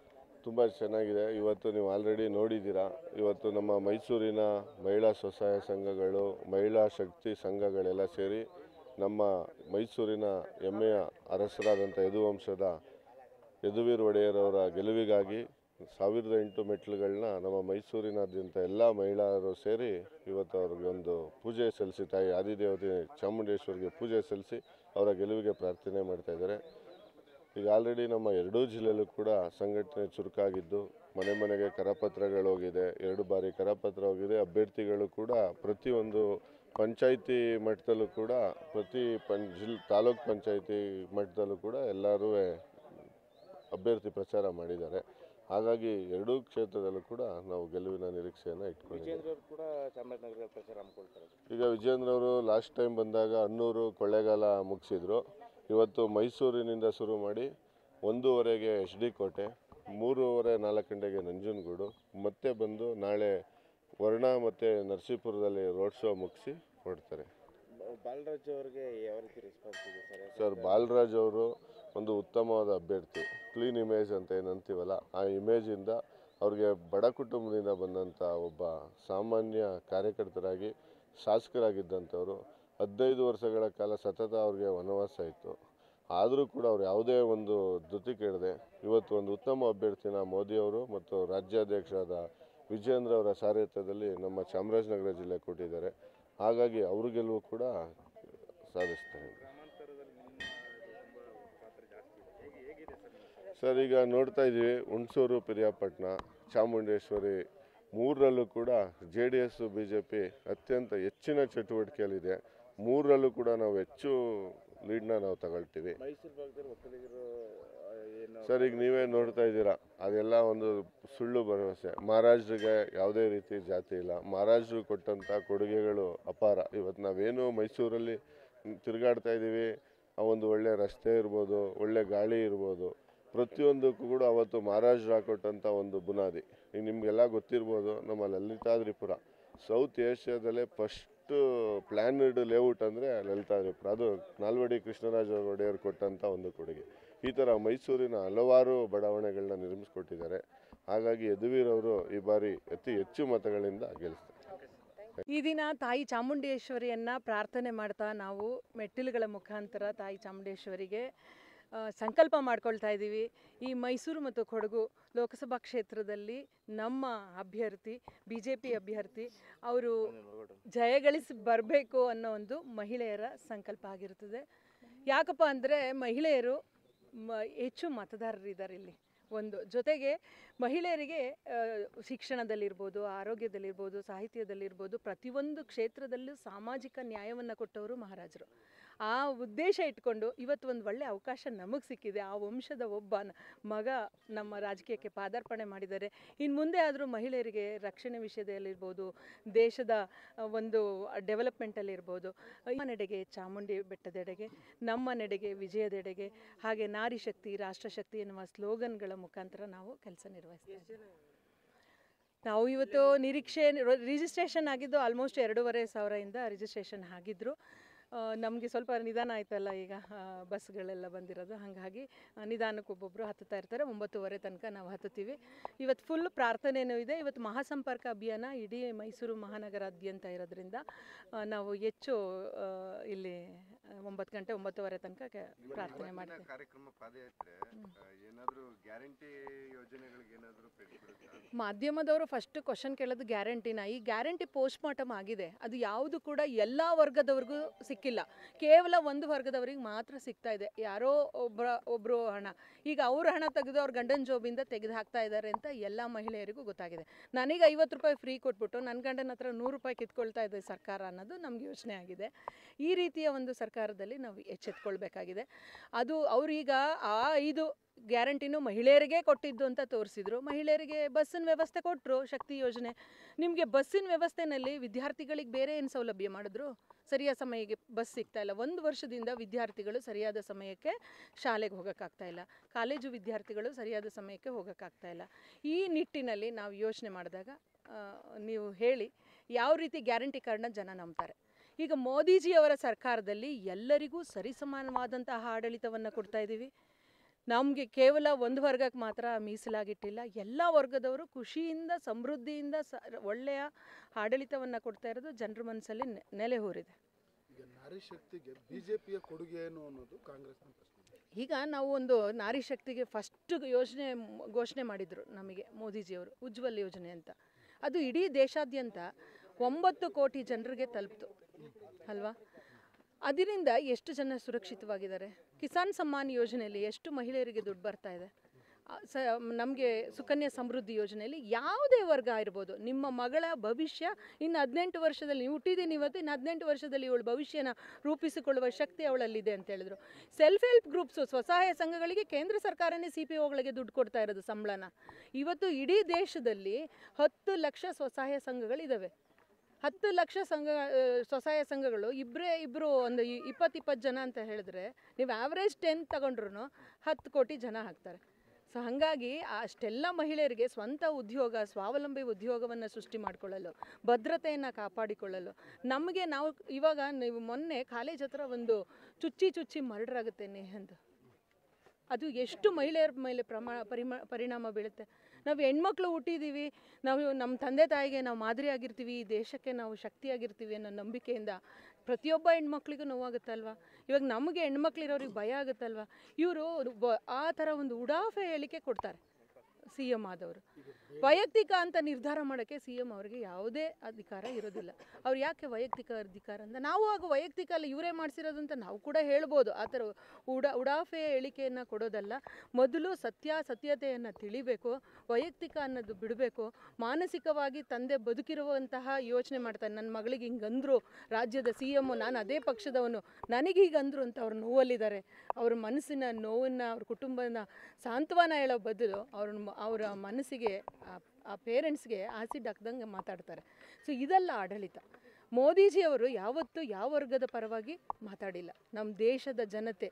ತುಂಬ ಚೆನ್ನಾಗಿದೆ ಇವತ್ತು ನೀವು ಆಲ್ರೆಡಿ ನೋಡಿದ್ದೀರಾ ಇವತ್ತು ನಮ್ಮ ಮೈಸೂರಿನ ಮಹಿಳಾ ಸ್ವಸಹಾಯ ಸಂಘಗಳು ಮಹಿಳಾ ಶಕ್ತಿ ಸಂಘಗಳೆಲ್ಲ ಸೇರಿ ನಮ್ಮ ಮೈಸೂರಿನ ಹೆಮ್ಮೆಯ ಅರಸರಾದಂಥ ಯದುವಂಶದ ಯದುವೀರ್ ಒಡೆಯರವರ ಗೆಲುವಿಗಾಗಿ ಸಾವಿರದ ಎಂಟು ಮೆಟ್ಲುಗಳನ್ನ ನಮ್ಮ ಮೈಸೂರಿನಾದ್ಯಂತ ಎಲ್ಲ ಮಹಿಳೆಯರು ಸೇರಿ ಇವತ್ತು ಅವ್ರಿಗೆ ಒಂದು ಪೂಜೆ ಸಲ್ಲಿಸಿ ತಾಯಿ ಆದಿದೇವತೆ ಚಾಮುಂಡೇಶ್ವರಿಗೆ ಪೂಜೆ ಸಲ್ಲಿಸಿ ಅವರ ಗೆಲುವಿಗೆ ಪ್ರಾರ್ಥನೆ ಮಾಡ್ತಾ ಇದ್ದಾರೆ ಈಗ ಆಲ್ರೆಡಿ ನಮ್ಮ ಎರಡೂ ಜಿಲ್ಲೆಯಲ್ಲೂ ಕೂಡ ಸಂಘಟನೆ ಚುರುಕಾಗಿದ್ದು ಮನೆ ಮನೆಗೆ ಕರಪತ್ರಗಳು ಹೋಗಿದೆ ಎರಡು ಬಾರಿ ಕರಪತ್ರ ಹೋಗಿದೆ ಅಭ್ಯರ್ಥಿಗಳು ಕೂಡ ಪ್ರತಿಯೊಂದು ಪಂಚಾಯಿತಿ ಮಟ್ಟದಲ್ಲೂ ಕೂಡ ಪ್ರತಿ ಪಂ ಜಿಲ್ ತಾಲೂಕ್ ಪಂಚಾಯಿತಿ ಮಟ್ಟದಲ್ಲೂ ಕೂಡ ಎಲ್ಲರೂ ಅಭ್ಯರ್ಥಿ ಪ್ರಚಾರ ಮಾಡಿದ್ದಾರೆ ಹಾಗಾಗಿ ಎರಡೂ ಕ್ಷೇತ್ರದಲ್ಲೂ ಕೂಡ ನಾವು ಗೆಲುವಿನ ನಿರೀಕ್ಷೆಯನ್ನು ಇಟ್ಕೊಂಡಿದ್ದೀವಿ ವಿಜೇಂದ್ರ ಅವರು ಕೂಡ ಚಾಮರಾಜನಗರ ಪ್ರಚಾರ ಹಮ್ಮಿಕೊಳ್ತಾರೆ ಈಗ ವಿಜೇಂದ್ರ ಅವರು ಲಾಸ್ಟ್ ಟೈಮ್ ಬಂದಾಗ ಹನ್ನೂರು ಕೊಳ್ಳೇಗಾಲ ಮುಗಿಸಿದ್ರು ಇವತ್ತು ಮೈಸೂರಿನಿಂದ ಶುರು ಮಾಡಿ ಒಂದೂವರೆಗೆ ಎಚ್ ಡಿ ಕೋಟೆ ಮೂರುವರೆ ನಾಲ್ಕು ಗಂಟೆಗೆ ನಂಜನಗೂಡು ಮತ್ತೆ ಬಂದು ನಾಳೆ ವರ್ಣ ಮತ್ತು ನರಸೀಪುರದಲ್ಲಿ ರೋಡ್ ಶೋ ಮುಗಿಸಿ ಹೊರಡ್ತಾರೆ ಬಾಲರಾಜ್ ಅವ್ರಿಗೆ ಯಾವ ರೀತಿ ರೆಸ್ಪಾನ್ಸ್ ಇದೆ ಸರ್ ಸರ್ ಬಾಲರಾಜ್ ಅವರು ಒಂದು ಉತ್ತಮವಾದ ಅಭ್ಯರ್ಥಿ ಕ್ಲೀನ್ ಇಮೇಜ್ ಅಂತ ಏನು ಅಂತೀವಲ್ಲ ಆ ಇಮೇಜಿಂದ ಅವ್ರಿಗೆ ಬಡ ಕುಟುಂಬದಿಂದ ಬಂದಂಥ ಒಬ್ಬ ಸಾಮಾನ್ಯ ಕಾರ್ಯಕರ್ತರಾಗಿ ಶಾಸಕರಾಗಿದ್ದಂಥವ್ರು ಹದಿನೈದು ವರ್ಷಗಳ ಕಾಲ ಸತತ ಅವ್ರಿಗೆ ವನವಾಸ ಇತ್ತು ಆದರೂ ಕೂಡ ಅವ್ರು ಯಾವುದೇ ಒಂದು ಧೃತಿ ಕೆಡದೆ ಇವತ್ತು ಒಂದು ಉತ್ತಮ ಅಭ್ಯರ್ಥಿನ ಮೋದಿಯವರು ಮತ್ತು ರಾಜ್ಯಾಧ್ಯಕ್ಷರಾದ ವಿಜೇಂದ್ರ ಅವರ ಸಾರಥ್ಯದಲ್ಲಿ ನಮ್ಮ ಚಾಮರಾಜನಗರ ಜಿಲ್ಲೆ ಕೊಟ್ಟಿದ್ದಾರೆ ಹಾಗಾಗಿ ಅವ್ರ ಗೆಲುವು ಕೂಡ ಸಾಧಿಸ್ತಾರೆ ಸರ್ ಈಗ ನೋಡ್ತಾ ಇದ್ದೀವಿ ಹುಣಸೂರು ಪಿರಿಯಾಪಟ್ಟಣ ಚಾಮುಂಡೇಶ್ವರಿ ಮೂರರಲ್ಲೂ ಕೂಡ J D S B J P ಅತ್ಯಂತ ಹೆಚ್ಚಿನ ಚಟುವಟಿಕೆಯಲ್ಲಿದೆ ಮೂರರಲ್ಲೂ ಕೂಡ ನಾವು ಹೆಚ್ಚು ಲೀಡ್ನ ನಾವು ತಗೊಳ್ತೀವಿ ಮೈಸೂರು ಭಾಗದಲ್ಲಿ ಒಕ್ಕಲಿಗರು ಆ, ಏನು ಸರ್ ಈಗ ನೀವೇ ನೋಡ್ತಾ ಇದ್ದೀರಾ ಅದೆಲ್ಲ ಒಂದು ಸುಳ್ಳು ಭರವಸೆ ಮಹಾರಾಜ್ರಿಗೆ ಯಾವುದೇ ರೀತಿ ಜಾತಿ ಇಲ್ಲ ಮಹಾರಾಜರು ಕೊಟ್ಟಂಥ ಕೊಡುಗೆಗಳು ಅಪಾರ ಇವತ್ತು ನಾವೇನು ಮೈಸೂರಲ್ಲಿ ತಿರುಗಾಡ್ತಾ ಇದ್ದೀವಿ ಆ ಒಂದು ಒಳ್ಳೆ ರಸ್ತೆ ಇರ್ಬೋದು ಒಳ್ಳೆ ಗಾಳಿ ಇರ್ಬೋದು ಪ್ರತಿಯೊಂದಕ್ಕೂ ಕೂಡ ಅವತ್ತು ಮಹಾರಾಜರು ಹಾಕೊಟ್ಟಂಥ ಒಂದು ಬುನಾದಿ ಈಗ ನಿಮಗೆಲ್ಲ ಗೊತ್ತಿರ್ಬೋದು ನಮ್ಮ ಲಲಿತಾದ್ರಿಪುರ ಸೌತ್ ಏಷ್ಯಾದಲ್ಲೇ ಫಸ್ಟ್ ಪ್ಲ್ಯಾನ್ಡ್ ಲೇಔಟ್ ಅಂದರೆ ಲಲಿತಾದ್ರಿಪುರ ಅದು ನಾಲ್ವಡಿ ಕೃಷ್ಣರಾಜ ಒಡೆಯರ್ ಕೊಟ್ಟಂಥ ಒಂದು ಕೊಡುಗೆ ಈ ಥರ ಮೈಸೂರಿನ ಹಲವಾರು ಬಡಾವಣೆಗಳನ್ನ ನಿರ್ಮಿಸ್ಕೊಟ್ಟಿದ್ದಾರೆ ಹಾಗಾಗಿ ಯದುವೀರವರು ಈ ಬಾರಿ ಅತಿ ಹೆಚ್ಚು ಮತಗಳಿಂದ ಗೆಲ್ಲಿಸ್ತಾರೆ ಈ ದಿನ ತಾಯಿ ಚಾಮುಂಡೇಶ್ವರಿಯನ್ನು ಪ್ರಾರ್ಥನೆ ಮಾಡ್ತಾ ನಾವು ಮೆಟ್ಟಿಲುಗಳ ಮುಖಾಂತರ ತಾಯಿ ಚಾಮುಂಡೇಶ್ವರಿಗೆ ಆ, ಸಂಕಲ್ಪ ಮಾಡ್ಕೊಳ್ತಾ ಇದ್ದೀವಿ ಈ ಮೈಸೂರು ಮತ್ತು ಕೊಡಗು ಲೋಕಸಭಾ ಕ್ಷೇತ್ರದಲ್ಲಿ ನಮ್ಮ ಅಭ್ಯರ್ಥಿ ಬಿ ಜೆ ಪಿ ಅಭ್ಯರ್ಥಿ ಅವರು ಜಯಗಳಿಸಿ ಬರಬೇಕು ಅನ್ನೋ ಒಂದು ಮಹಿಳೆಯರ ಸಂಕಲ್ಪ ಆಗಿರುತ್ತದೆ ಯಾಕಪ್ಪ ಅಂದರೆ ಮಹಿಳೆಯರು ಮ ಹೆಚ್ಚು ಮತದಾರರಿದ್ದಾರೆ ಇಲ್ಲಿ ಒಂದು ಜೊತೆಗೆ ಮಹಿಳೆಯರಿಗೆ ಆ, ಶಿಕ್ಷಣದಲ್ಲಿರ್ಬೋದು ಆರೋಗ್ಯದಲ್ಲಿರ್ಬೋದು ಸಾಹಿತ್ಯದಲ್ಲಿರ್ಬೋದು ಪ್ರತಿಯೊಂದು ಕ್ಷೇತ್ರದಲ್ಲೂ ಸಾಮಾಜಿಕ ನ್ಯಾಯವನ್ನು ಕೊಟ್ಟವರು ಮಹಾರಾಜರು ಆ ಉದ್ದೇಶ ಇಟ್ಕೊಂಡು ಇವತ್ತು ಒಂದು ಒಳ್ಳೆ ಅವಕಾಶ ನಮಗೆ ಸಿಕ್ಕಿದೆ ಆ ವಂಶದ ಒಬ್ಬ ನ- ಮಗ ನಮ್ಮ ರಾಜಕೀಯಕ್ಕೆ ಪಾದಾರ್ಪಣೆ ಮಾಡಿದ್ದಾರೆ ಇನ್ನು ಮುಂದೆ ಆದರೂ ಮಹಿಳೆಯರಿಗೆ ರಕ್ಷಣೆ ವಿಷಯದಲ್ಲಿರ್ಬೋದು ದೇಶದ ಆ, ಒಂದು ಡೆವಲಪ್ಮೆಂಟಲ್ಲಿರ್ಬೋದು ನಮ್ಮ ನೆಡೆಗೆ ಚಾಮುಂಡಿ ಬೆಟ್ಟದೆಡೆಗೆ ನಮ್ಮ ನೆಡೆಗೆ ವಿಜಯದೆಡೆಗೆ ಹಾಗೆ ನಾರಿ ಶಕ್ತಿ ರಾಷ್ಟ್ರಶಕ್ತಿ ಎನ್ನುವ ಸ್ಲೋಗನ್ಗಳ ಮುಖಾಂತರ ನಾವು ಕೆಲಸ ನಿರ್ವಹಿಸ್ತೀವಿ ನಾವು ಇವತ್ತು ನಿರೀಕ್ಷೆ ರಿಜಿಸ್ಟ್ರೇಷನ್ ಆಗಿದ್ದು ಆಲ್ಮೋಸ್ಟ್ ಎರಡೂವರೆ ಸಾವಿರದಿಂದ ರಿಜಿಸ್ಟ್ರೇಷನ್ ಆಗಿದ್ದರು ನಮಗೆ ಸ್ವಲ್ಪ ನಿಧಾನ ಆಯ್ತಲ್ಲ ಈಗ ಆ, ಬಸ್ಗಳೆಲ್ಲ ಬಂದಿರೋದು ಹಾಗಾಗಿ ಆ, ನಿಧಾನಕ್ಕೆ ಒಬ್ಬೊಬ್ಬರು ಹತ್ತುತ್ತಾ ಇರ್ತಾರೆ ಒಂಬತ್ತುವರೆ ತನಕ ನಾವು ಹತ್ತುತ್ತೀವಿ ಇವತ್ತು ಫುಲ್ ಪ್ರಾರ್ಥನೆಯೂ ಇದೆ ಇವತ್ತು ಮಹಾಸಂಪರ್ಕ ಅಭಿಯಾನ ಇಡೀ ಮೈಸೂರು ಮಹಾನಗರಾದ್ಯಂತ ಇರೋದ್ರಿಂದ ಆ, ನಾವು ಹೆಚ್ಚು ಆ, ಇಲ್ಲಿ ಆ, ಒಂಬತ್ತು ಗಂಟೆ ಒಂಬತ್ತುವರೆ ತನಕ ಕೆ- ಪ್ರಾರ್ಥನೆ ಇವತ್ತಿನ ಮಾಡ್ತೀವಿ ಕಾರ್ಯಕ್ರಮ ಪಾದಯಾತ್ರೆ ಆ, ಏನಾದ್ರೂ ಗ್ಯಾರಂಟಿ ಯೋಜನೆಗಳಿಗೆ ಏನಾದ್ರೂ ಬಿಡುತ್ತಾ ಮಾಧ್ಯಮದವರು ಫಸ್ಟ್ ಕ್ವಶನ್ ಕೇಳೋದು ಗ್ಯಾರಂಟಿನ ಈ ಗ್ಯಾರಂಟಿ ಪೋಸ್ಟ್ ಮಾರ್ಟಮ್ ಆಗಿದೆ ಅದು ಯಾವುದು ಕೂಡ ಎಲ್ಲ ವರ್ಗದವ್ರಿಗೂ ಸಿಕ್ಕಿಲ್ಲ ಕೇವಲ ಒಂದು ವರ್ಗದವರಿಗೆ ಮಾತ್ರ ಸಿಗ್ತಾ ಇದೆ ಯಾರೋ ಒಬ್ಬರ ಒಬ್ಬರು ಹಣ ಈಗ ಅವ್ರ ಹಣ ತೆಗೆದು ಅವ್ರ ಗಂಡನ ಜೋಬಿಂದ ತೆಗೆದು ಹಾಕ್ತಾ ಇದ್ದಾರೆ ಅಂತ ಎಲ್ಲ ಮಹಿಳೆಯರಿಗೂ ಗೊತ್ತಾಗಿದೆ ನನಗೆ ಐವತ್ತು ರೂಪಾಯಿ ಫ್ರೀ ಕೊಟ್ಬಿಟ್ಟು ನನ್ನ ಗಂಡನ ಹತ್ರ ನೂರು ರೂಪಾಯಿ ಕಿತ್ಕೊಳ್ತಾ ಇದೆ ಸರ್ಕಾರ ಅನ್ನೋದು ನಮ್ಗೆ ಯೋಚನೆ ಆಗಿದೆ ಈ ರೀತಿಯ ಒಂದು ಸರ್ಕಾರದಲ್ಲಿ ನಾವು ಎಚ್ಚೆತ್ಕೊಳ್ಬೇಕಾಗಿದೆ ಅದು ಅವ್ರೀಗ ಆ ಐದು ಗ್ಯಾರಂಟಿನೂ ಮಹಿಳೆಯರಿಗೆ ಕೊಟ್ಟಿದ್ದು ಅಂತ ತೋರಿಸಿದ್ರು ಮಹಿಳೆಯರಿಗೆ ಬಸ್ಸಿನ ವ್ಯವಸ್ಥೆ ಕೊಟ್ಟರು ಶಕ್ತಿ ಯೋಜನೆ ನಿಮಗೆ ಬಸ್ಸಿನ ವ್ಯವಸ್ಥೆನಲ್ಲಿ ವಿದ್ಯಾರ್ಥಿಗಳಿಗೆ ಬೇರೆ ಏನು ಸೌಲಭ್ಯ ಮಾಡಿದ್ರು ಸರಿಯಾದ ಸಮಯಕ್ಕೆ ಬಸ್ ಸಿಗ್ತಾ ಇಲ್ಲ ಒಂದು ವರ್ಷದಿಂದ ವಿದ್ಯಾರ್ಥಿಗಳು ಸರಿಯಾದ ಸಮಯಕ್ಕೆ ಶಾಲೆಗೆ ಹೋಗೋಕ್ಕಾಗ್ತಾ ಇಲ್ಲ ಕಾಲೇಜು ವಿದ್ಯಾರ್ಥಿಗಳು ಸರಿಯಾದ ಸಮಯಕ್ಕೆ ಹೋಗೋಕ್ಕಾಗ್ತಾ ಇಲ್ಲ ಈ ನಿಟ್ಟಿನಲ್ಲಿ ನಾವು ಯೋಚನೆ ಮಾಡಿದಾಗ ಆ, ನೀವು ಹೇಳಿ ಯಾವ ರೀತಿ ಗ್ಯಾರಂಟಿ ಕಾರ್ಡ್ನ ಜನ ನಂಬ್ತಾರೆ ಈಗ ಮೋದಿಜಿಯವರ ಸರ್ಕಾರದಲ್ಲಿ ಎಲ್ಲರಿಗೂ ಸರಿಸಮಾನವಾದಂತಹ ಆಡಳಿತವನ್ನು ಕೊಡ್ತಾ ಇದ್ದೀವಿ ನಮಗೆ ಕೇವಲ ಒಂದು ವರ್ಗಕ್ಕೆ ಮಾತ್ರ ಮೀಸಲಾಗಿಟ್ಟಿಲ್ಲ ಎಲ್ಲ ವರ್ಗದವರು ಖುಷಿಯಿಂದ ಸಮೃದ್ಧಿಯಿಂದ ಸ ಒಳ್ಳೆಯ ಆಡಳಿತವನ್ನು ಕೊಡ್ತಾ ಇರೋದು ಜನರ ಮನಸ್ಸಲ್ಲಿ ನೆ- ನೆಲೆ ಹೂರಿದೆ ಈಗ ನಾರಿ ಶಕ್ತಿಗೆ ಬಿಜೆಪಿಯ ಕೊಡುಗೆ ಏನು ಅನ್ನೋದು ಕಾಂಗ್ರೆಸ್ನ ಪ್ರಶ್ನೆ ಈಗ ನಾವು ಒಂದು ನಾರಿ ಶಕ್ತಿಗೆ ಫಸ್ಟ್ ಯೋಜನೆ ಮ್- ಘೋಷಣೆ ಮಾಡಿದರು ನಮಗೆ ಮೋದಿಜಿಯವರು ಉಜ್ವಲ್ ಯೋಜನೆ ಅಂತ ಅದು ಇಡೀ ದೇಶಾದ್ಯಂತ ಒಂಬತ್ತು ಕೋಟಿ ಜನರಿಗೆ ತಲುಪ್ತು ಅಲ್ವಾ ಅದರಿಂದ ಎಷ್ಟು ಜನ ಸುರಕ್ಷಿತವಾಗಿದ್ದಾರೆ ಕಿಸಾನ್ ಸಮ್ಮಾನ್ ಯೋಜನೆಯಲ್ಲಿ ಎಷ್ಟು ಮಹಿಳೆಯರಿಗೆ ದುಡ್ಡು ಬರ್ತಾ ಇದೆ ಆ, ಸ ನಮಗೆ ಸುಕನ್ಯಾ ಸಮೃದ್ಧಿ ಯೋಜನೆಯಲ್ಲಿ ಯಾವುದೇ ವರ್ಗ ಇರ್ಬೋದು ನಿಮ್ಮ ಮಗಳ ಭವಿಷ್ಯ ಇನ್ನು ಹದಿನೆಂಟು ವರ್ಷದಲ್ಲಿ ನೀವು ಹುಟ್ಟಿದ್ದೀನಿ ಇವತ್ತು ಇನ್ನು ಹದಿನೆಂಟು ವರ್ಷದಲ್ಲಿ ಇವಳು ಭವಿಷ್ಯನ ರೂಪಿಸಿಕೊಳ್ಳುವ ಶಕ್ತಿ ಅವಳಲ್ಲಿದೆ ಅಂತ ಹೇಳಿದ್ರು ಸೆಲ್ಫ್ ಹೆಲ್ಪ್ ಗ್ರೂಪ್ಸು ಸ್ವಸಹಾಯ ಸಂಘಗಳಿಗೆ ಕೇಂದ್ರ ಸರ್ಕಾರನೇ ಸಿ ಪಿ ಒಗಳಿಗೆ ದುಡ್ಡು ಕೊಡ್ತಾ ಇರೋದು ಸಂಬಳನ ಇವತ್ತು ಇಡೀ ದೇಶದಲ್ಲಿ ಹತ್ತು ಲಕ್ಷ ಸ್ವಸಹಾಯ ಸಂಘಗಳಿದ್ದಾವೆ ಹತ್ತು ಲಕ್ಷ ಸಂಘ ಆ, ಸ್ವಸಹಾಯ ಸಂಘಗಳು ಇಬ್ಬರೇ ಇಬ್ಬರು ಒಂದು ಇಪ್ಪತ್ತು ಇಪ್ಪತ್ತು ಜನ ಅಂತ ಹೇಳಿದ್ರೆ ನೀವು ಆವ್ರೇಜ್ ಟೆನ್ ತಗೊಂಡ್ರು ಹತ್ತು ಕೋಟಿ ಜನ ಹಾಕ್ತಾರೆ ಸೊ ಹಾಗಾಗಿ ಅಷ್ಟೆಲ್ಲ ಮಹಿಳೆಯರಿಗೆ ಸ್ವಂತ ಉದ್ಯೋಗ ಸ್ವಾವಲಂಬಿ ಉದ್ಯೋಗವನ್ನು ಸೃಷ್ಟಿ ಮಾಡಿಕೊಳ್ಳಲು ಭದ್ರತೆಯನ್ನು ಕಾಪಾಡಿಕೊಳ್ಳಲು ನಮಗೆ ನಾವು ಇವಾಗ ನೀವು ಮೊನ್ನೆ ಕಾಲೇಜ್ ಹತ್ರ ಒಂದು ಚುಚ್ಚಿ ಚುಚ್ಚಿ ಮರ್ಡರ್ ಆಗುತ್ತೆ ನೇಹಂದು ಅದು ಎಷ್ಟು ಮಹಿಳೆಯರ ಮೇಲೆ ಪ್ರಮಾ ಪರಿಮ ಪರಿಣಾಮ ಬೀಳುತ್ತೆ ನಾವು ಹೆಣ್ಮಕ್ಳು ಹುಟ್ಟಿದ್ದೀವಿ ನಾವು ನಮ್ಮ ತಂದೆ ತಾಯಿಗೆ ನಾವು ಮಾದರಿ ಆಗಿರ್ತೀವಿ ಈ ದೇಶಕ್ಕೆ ನಾವು ಶಕ್ತಿಯಾಗಿರ್ತೀವಿ ಅನ್ನೋ ನಂಬಿಕೆಯಿಂದ ಪ್ರತಿಯೊಬ್ಬ ಹೆಣ್ಮಕ್ಳಿಗೂ ನೋವಾಗುತ್ತಲ್ವ ಇವಾಗ ನಮಗೆ ಹೆಣ್ಮಕ್ಳಿರೋರಿಗೆ ಭಯ ಆಗುತ್ತಲ್ವ ಇವರು ಆ ಥರ ಒಂದು ಉಡಾಫೆ ಹೇಳಿಕೆ ಕೊಡ್ತಾರೆ ಸಿ ಎಮ್ ಆದವರು ವೈಯಕ್ತಿಕ ಅಂತ ನಿರ್ಧಾರ ಮಾಡೋಕ್ಕೆ ಸಿ ಎಮ್ ಅವರಿಗೆ ಯಾವುದೇ ಅಧಿಕಾರ ಇರೋದಿಲ್ಲ ಅವ್ರು ಯಾಕೆ ವೈಯಕ್ತಿಕ ಅಧಿಕಾರ ಅಂತ ನಾವು ಆಗ ವೈಯಕ್ತಿಕ ಅಲ್ಲ ಇವರೇ ಮಾಡಿಸಿರೋದು ಅಂತ ನಾವು ಕೂಡ ಹೇಳ್ಬೋದು ಆ ಥರ ಉಡ ಉಡಾಫೆ ಹೇಳಿಕೆಯನ್ನು ಕೊಡೋದಲ್ಲ ಮೊದಲು ಸತ್ಯಾಸತ್ಯತೆಯನ್ನು ತಿಳಿಬೇಕು ವೈಯಕ್ತಿಕ ಅನ್ನೋದು ಬಿಡಬೇಕು ಮಾನಸಿಕವಾಗಿ ತಂದೆ ಬದುಕಿರುವಂತಹ ಯೋಚನೆ ಮಾಡ್ತಾನೆ ನನ್ನ ಮಗಳಿಗೆ ಹಿಂಗಂದ್ರು ರಾಜ್ಯದ ಸಿ ಎಮ್ಮು ನಾನು ಅದೇ ಪಕ್ಷದವನು ನನಗೆ ಹೀಗಂದ್ರು ಅಂತ ಅವ್ರು ನೋವಲ್ಲಿದ್ದಾರೆ ಅವ್ರ ಮನಸ್ಸಿನ ನೋವನ್ನು ಅವ್ರ ಕುಟುಂಬನ ಸಾಂತ್ವನ ಹೇಳೋ ಬದಲು ಅವ್ರ ಮ- ಅವರ ಮನಸ್ಸಿಗೆ ಆ- ಆ ಪೇರೆಂಟ್ಸ್ಗೆ ಆಸಿಡ್ ಹಾಕ್ದಂಗೆ ಮಾತಾಡ್ತಾರೆ ಸೊ ಇದೆಲ್ಲ ಆಡಳಿತ ಮೋದಿಜಿಯವರು ಯಾವತ್ತೂ ಯಾವ ವರ್ಗದ ಪರವಾಗಿ ಮಾತಾಡಿಲ್ಲ ನಮ್ಮ ದೇಶದ ಜನತೆ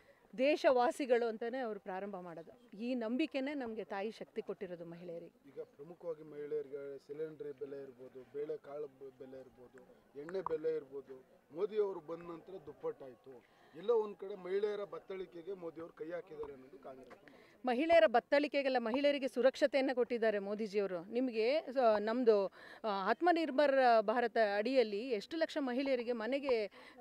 ದೇಶವಾಸಿಗಳು ಅಂತಲೇ ಅವರು ಪ್ರಾರಂಭ ಮಾಡೋದು ಈ ನಂಬಿಕೆನೇ ನಮಗೆ ತಾಯಿ ಶಕ್ತಿ ಕೊಟ್ಟಿರೋದು ಮಹಿಳೆಯರಿಗೆ ಈಗ ಪ್ರಮುಖವಾಗಿ ಮಹಿಳೆಯರಿಗೆ ಸಿಲಿಂಡರ್ ಬೆಲೆ ಇರ್ಬೋದು ಬೇಳೆ ಕಾಳು ಬ- ಬೆಲೆ ಇರ್ಬೋದು ಎಣ್ಣೆ ಬೆಲೆ ಇರ್ಬೋದು ಮೋದಿಯವರು ಬಂದ ನಂತರ ದುಪ್ಪಟ್ಟಾಯಿತು ಎಲ್ಲೋ ಒಂದು ಕಡೆ ಮಹಿಳೆಯರ ಬತ್ತಳಿಕೆಗೆ ಮೋದಿಯವರು ಕೈ ಹಾಕಿದ್ದಾರೆ ಅನ್ನೋದು ಕಾಂಗ್ರೆಸ್ ಮಹಿಳೆಯರ ಬತ್ತಳಿಕೆಗೆಲ್ಲ ಮಹಿಳೆಯರಿಗೆ ಸುರಕ್ಷತೆಯನ್ನು ಕೊಟ್ಟಿದ್ದಾರೆ ಮೋದಿಜಿಯವರು ನಿಮಗೆ ನಮ್ಮದು ಆತ್ಮನಿರ್ಭರ್ ಭಾರತ ಅಡಿಯಲ್ಲಿ ಎಷ್ಟು ಲಕ್ಷ ಮಹಿಳೆಯರಿಗೆ ಮನೆಗೆ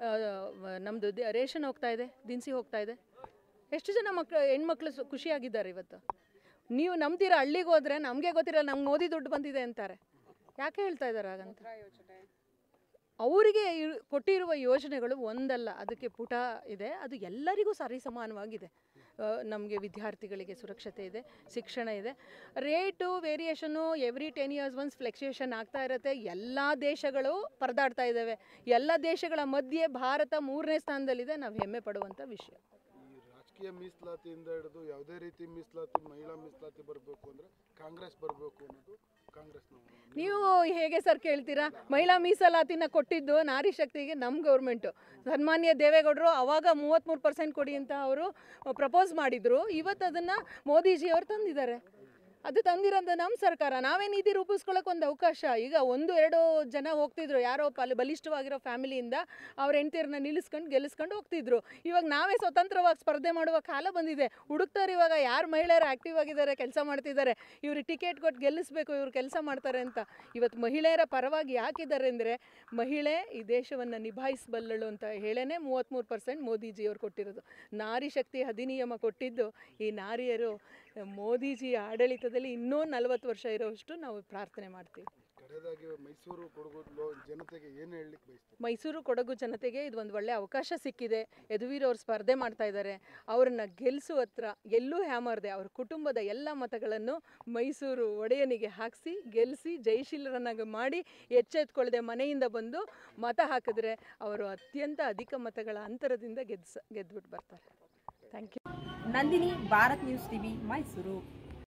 ನಮ್ಮದು ರೇಷನ್ ಹೋಗ್ತಾ ಇದೆ ದಿನಸಿ ಹೋಗ್ತಾ ಇದೆ ಎಷ್ಟು ಜನ ಮಕ್ಕಳು ಹೆಣ್ಮಕ್ಳು ಸು- ಖುಷಿಯಾಗಿದ್ದಾರೆ ಇವತ್ತು ನೀವು ನಂಬ್ತೀರ ಹಳ್ಳಿಗೆ ಹೋದರೆ ನಮಗೆ ಗೊತ್ತಿರಲ್ಲ ನಮ್ಗೆ ಮೋದಿ ದುಡ್ಡು ಬಂದಿದೆ ಅಂತಾರೆ ಯಾಕೆ ಹೇಳ್ತಾ ಇದ್ದಾರೆ ಹಾಗಂತ ಅವರಿಗೆ ಇರು- ಕೊಟ್ಟಿರುವ ಯೋಜನೆಗಳು ಒಂದಲ್ಲ ಅದಕ್ಕೆ ಪುಟ ಇದೆ ಅದು ಎಲ್ಲರಿಗೂ ಸರಿಸಮಾನವಾಗಿದೆ ನಮಗೆ ವಿದ್ಯಾರ್ಥಿಗಳಿಗೆ ಸುರಕ್ಷತೆ ಇದೆ ಶಿಕ್ಷಣ ಇದೆ rate variation every ten years once fluctuation ಆಗ್ತಾ ಇರುತ್ತೆ ಎಲ್ಲ ದೇಶಗಳು ಪರದಾಡ್ತಾ ಇದ್ದಾವೆ ಎಲ್ಲ ದೇಶಗಳ ಮಧ್ಯೆ ಭಾರತ ಮೂರನೇ ಸ್ಥಾನದಲ್ಲಿದೆ ನಾವು ಹೆಮ್ಮೆ ಪಡುವಂಥ ವಿಷಯ ಈ ರಾಜಕೀಯ ಮೀಸಲಾತಿಯಿಂದ ಹಿಡಿದು ಯಾವುದೇ ರೀತಿ ಮೀಸಲಾತಿ ಮಹಿಳಾ ಮೀಸಲಾತಿ ಬರಬೇಕು ಅಂದರೆ ಕಾಂಗ್ರೆಸ್ ಬರಬೇಕು ಅನ್ನೋದು ಕಾಂಗ್ರೆಸ್ನ ನೀವು ಹೇಗೆ ಸರ್ ಕೇಳ್ತೀರಾ ಮಹಿಳಾ ಮೀಸಲಾತಿನ ಕೊಟ್ಟಿದ್ದು ನಾರಿ ಶಕ್ತಿಗೆ ನಮ್ಮ ಗೌರ್ಮೆಂಟು ಸನ್ಮಾನ್ಯ ದೇವೇಗೌಡರು ಅವಾಗ ಮೂವತ್ತ್ಮೂರು ಪರ್ಸೆಂಟ್ ಕೊಡಿ ಅಂತ ಅವರು ಪ್ರಪೋಸ್ ಮಾಡಿದರು ಇವತ್ತು ಅದನ್ನು ಮೋದಿಜಿಯವರು ತಂದಿದ್ದಾರೆ ಅದು ತಂದಿರೋದು ನಮ್ಮ ಸರ್ಕಾರ ನಾವೇ ನೀತಿ ರೂಪಿಸ್ಕೊಳ್ಳೋಕೆ ಒಂದು ಅವಕಾಶ ಈಗ ಒಂದು ಎರಡು ಜನ ಹೋಗ್ತಿದ್ರು ಯಾರೋ ಪಲ್ ಬಲಿಷ್ಠವಾಗಿರೋ ಫ್ಯಾಮಿಲಿಯಿಂದ ಅವ್ರ ಹೆಂಡ್ತಿರನ್ನ ನಿಲ್ಲಿಸ್ಕೊಂಡು ಗೆಲ್ಲಿಸ್ಕೊಂಡು ಹೋಗ್ತಿದ್ರು ಇವಾಗ ನಾವೇ ಸ್ವತಂತ್ರವಾಗಿ ಸ್ಪರ್ಧೆ ಮಾಡುವ ಕಾಲ ಬಂದಿದೆ ಹುಡುಕ್ತಾರೆ ಇವಾಗ ಯಾರು ಮಹಿಳೆಯರು ಆ್ಯಕ್ಟಿವ್ ಆಗಿದ್ದಾರೆ ಕೆಲಸ ಮಾಡ್ತಿದ್ದಾರೆ ಇವ್ರಿಗೆ ಟಿಕೆಟ್ ಕೊಟ್ಟು ಗೆಲ್ಲಿಸ್ಬೇಕು ಇವ್ರು ಕೆಲಸ ಮಾಡ್ತಾರೆ ಅಂತ ಇವತ್ತು ಮಹಿಳೆಯರ ಪರವಾಗಿ ಯಾಕಿದ್ದಾರೆ ಅಂದರೆ ಮಹಿಳೆ ಈ ದೇಶವನ್ನು ನಿಭಾಯಿಸಬಲ್ಲಳು ಅಂತ ಹೇಳೇ ಮೂವತ್ತ್ಮೂರು ಪರ್ಸೆಂಟ್ ಮೋದಿಜಿಯವರು ಕೊಟ್ಟಿರೋದು ನಾರಿ ಶಕ್ತಿ ಅಧಿನಿಯಮ ಕೊಟ್ಟಿದ್ದು ಈ ನಾರಿಯರು ಮೋದಿಜಿ ಆಡಳಿತದಲ್ಲಿ ಇನ್ನೂ ನಲವತ್ತು ವರ್ಷ ಇರೋಷ್ಟು ನಾವು ಪ್ರಾರ್ಥನೆ ಮಾಡ್ತೀವಿ ಕಡೆಯದಾಗಿ ಮೈಸೂರು ಕೊಡಗು ಲೋ- ಜನತೆಗೆ ಏನು ಹೇಳಲಿಕ್ಕೆ ಬಯಸ್ತಾರೆ ಮೈಸೂರು ಕೊಡಗು ಜನತೆಗೆ ಇದು ಒಂದು ಒಳ್ಳೆಯ ಅವಕಾಶ ಸಿಕ್ಕಿದೆ ಯದುವೀರ್ ಅವ್ರು ಸ್ಪರ್ಧೆ ಮಾಡ್ತಾ ಇದ್ದಾರೆ ಅವ್ರನ್ನ ಗೆಲ್ಲಿಸುವ ಹತ್ರ ಎಲ್ಲೂ ಹ್ಯಾಮರ್ದೆ ಅವ್ರ ಕುಟುಂಬದ ಎಲ್ಲ ಮತಗಳನ್ನು ಮೈಸೂರು ಒಡೆಯನಿಗೆ ಹಾಕಿಸಿ ಗೆಲ್ಲಿಸಿ ಜಯಶೀಲರನ್ನಾಗಿ ಮಾಡಿ ಎಚ್ಚೆತ್ಕೊಳ್ಳದೆ ಮನೆಯಿಂದ ಬಂದು ಮತ ಹಾಕಿದ್ರೆ ಅವರು ಅತ್ಯಂತ ಅಧಿಕ ಮತಗಳ ಅಂತರದಿಂದ ಗೆದ್ಸ ಗೆದ್ದುಬಿಟ್ಟು ಬರ್ತಾರೆ thank you Nandini Bharat news TV Mysuru